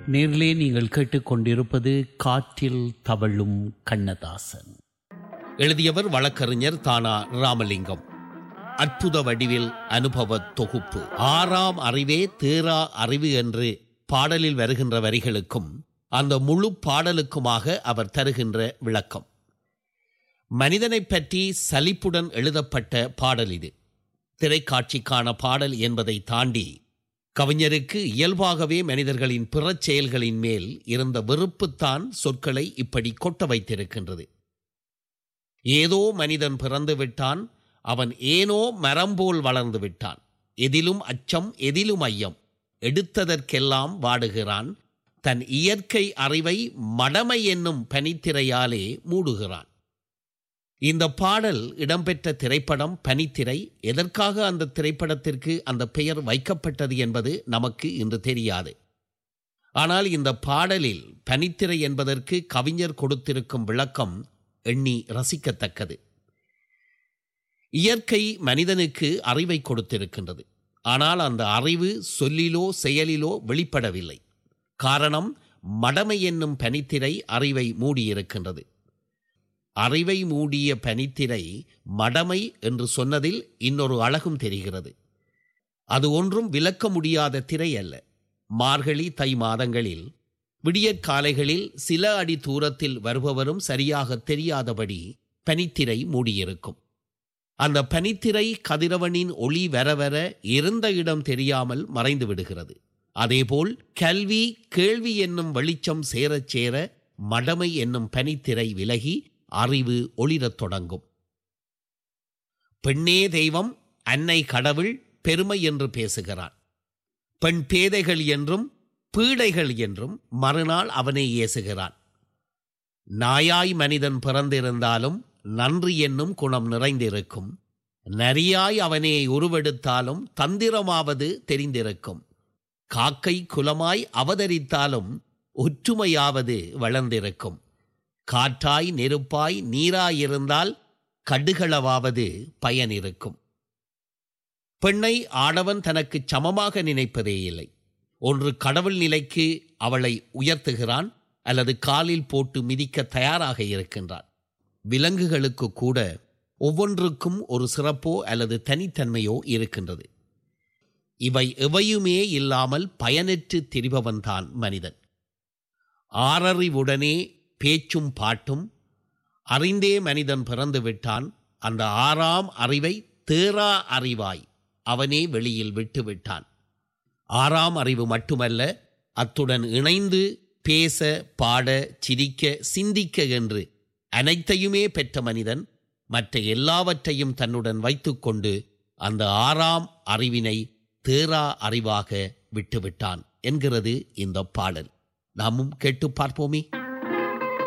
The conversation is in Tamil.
நேரிலே நீங்கள் கேட்டுக்கொண்டிருப்பது காற்றில் தவழும் கண்ணதாசன் எழுதியவர் வழக்கறிஞர் தானா ராமலிங்கம் அற்புத வடிவில் அனுபவ தொகுப்பு ஆறாம் அறிவே தேரா அறிவு என்று பாடலில் வருகின்ற வரிகளுக்கும் அந்த முழு பாடலுக்குமாக அவர் தருகின்ற விளக்கம் மனிதனைப் பற்றி சலிப்புடன் எழுதப்பட்ட பாடல் இது திரைக்காட்சிக்கான பாடல் என்பதை தாண்டி கவிஞருக்கு இயல்பாகவே மனிதர்களின் பிறச் செயல்களின் மேல் இருந்த வெறுப்புத்தான் சொற்களை இப்படி கொட்ட வைத்திருக்கின்றது ஏதோ மனிதன் பிறந்து விட்டான் அவன் ஏனோ மரம் போல் வளர்ந்து விட்டான் எதிலும் அச்சம் எதிலும் ஐயம் எடுத்ததற்கெல்லாம் வாடுகிறான் தன் இயற்கை அறிவை மடமை என்னும் பனித்திரையாலே மூடுகிறான் இந்த பாடல் இடம்பெற்ற திரைப்படம் பனித்திரை எதற்காக அந்த திரைப்படத்திற்கு அந்த பெயர் வைக்கப்பட்டது என்பது நமக்கு இன்று தெரியாது ஆனால் இந்த பாடலில் பனித்திரை என்பதற்கு கவிஞர் கொடுத்திருக்கும் விளக்கம் எண்ணி ரசிக்கத்தக்கது இயற்கை மனிதனுக்கு அறிவை கொடுத்திருக்கின்றது ஆனால் அந்த அறிவு சொல்லிலோ செயலிலோ வெளிப்படவில்லை காரணம் மடமை என்னும் பனித்திரை அறிவை மூடியிருக்கின்றது அறிவை மூடிய பனித்திரை மடமை என்று சொன்னதில் இன்னொரு அழகும் தெரிகிறது அது ஒன்றும் விளக்க முடியாத திரை அல்ல மார்கழி தை மாதங்களில் விடியற்காலைகளில் சில அடி தூரத்தில் வருபவரும் சரியாக தெரியாதபடி பனித்திரை மூடியிருக்கும் அந்த பனித்திரை கதிரவனின் ஒளி வர வர இருந்த இடம் தெரியாமல் மறைந்து விடுகிறது அதேபோல் கல்வி கேள்வி என்னும் வெளிச்சம் சேரச் சேர மடமை என்னும் பனித்திரை விலகி அறிவு ஒளிரத் தொடங்கும் பெண்ணே தெய்வம் அன்னை கடவுள் பெருமை என்று பேசுகிறான் பெண் பேதைகள் என்றும் பீடைகள் என்றும் மறுநாள் அவனை ஏசுகிறான் நாயாய் மனிதன் பிறந்திருந்தாலும் நன்றி என்னும் குணம் நிறைந்திருக்கும் நரியாய் அவனே உருவெடுத்தாலும் தந்திரமாவது தெரிந்திருக்கும் காக்கை குலமாய் அவதரித்தாலும் ஒற்றுமையாவது வளர்ந்திருக்கும் காற்றாய் நெருப்பாய் நீராயிருந்தால் கடுகளவாவது பயன் இருக்கும் பெண்ணை ஆடவன் தனக்கு சமமாக நினைப்பதே இல்லை ஒன்று கடவுள் நிலைக்கு அவளை உயர்த்துகிறான் அல்லது காலில் போட்டு மிதிக்க தயாராக இருக்கின்றான் விலங்குகளுக்கு கூட ஒவ்வொன்றுக்கும் ஒரு சிறப்போ அல்லது தனித்தன்மையோ இருக்கின்றது இவை எவையுமே இல்லாமல் பயனற்று திரிபவன்தான் மனிதன் ஆறறிவுடனே பேச்சும் பாட்டும் அறிந்தே மனிதன் பிறந்து விட்டான் அந்த ஆறாம் அறிவை தேரா அறிவாய் அவனே வெளியில் விட்டு விட்டான் ஆறாம் அறிவு மட்டுமல்ல அத்துடன் இணைந்து பேச பாட சிரிக்க சிந்திக்க என்று அனைத்தையுமே பெற்ற மனிதன் மற்ற எல்லாவற்றையும் தன்னுடன் வைத்துக்கொண்டு அந்த ஆறாம் அறிவினை தேரா அறிவாக விட்டுவிட்டான் என்கிறது இந்த பாடல் நாமும் கேட்டு பார்ப்போமே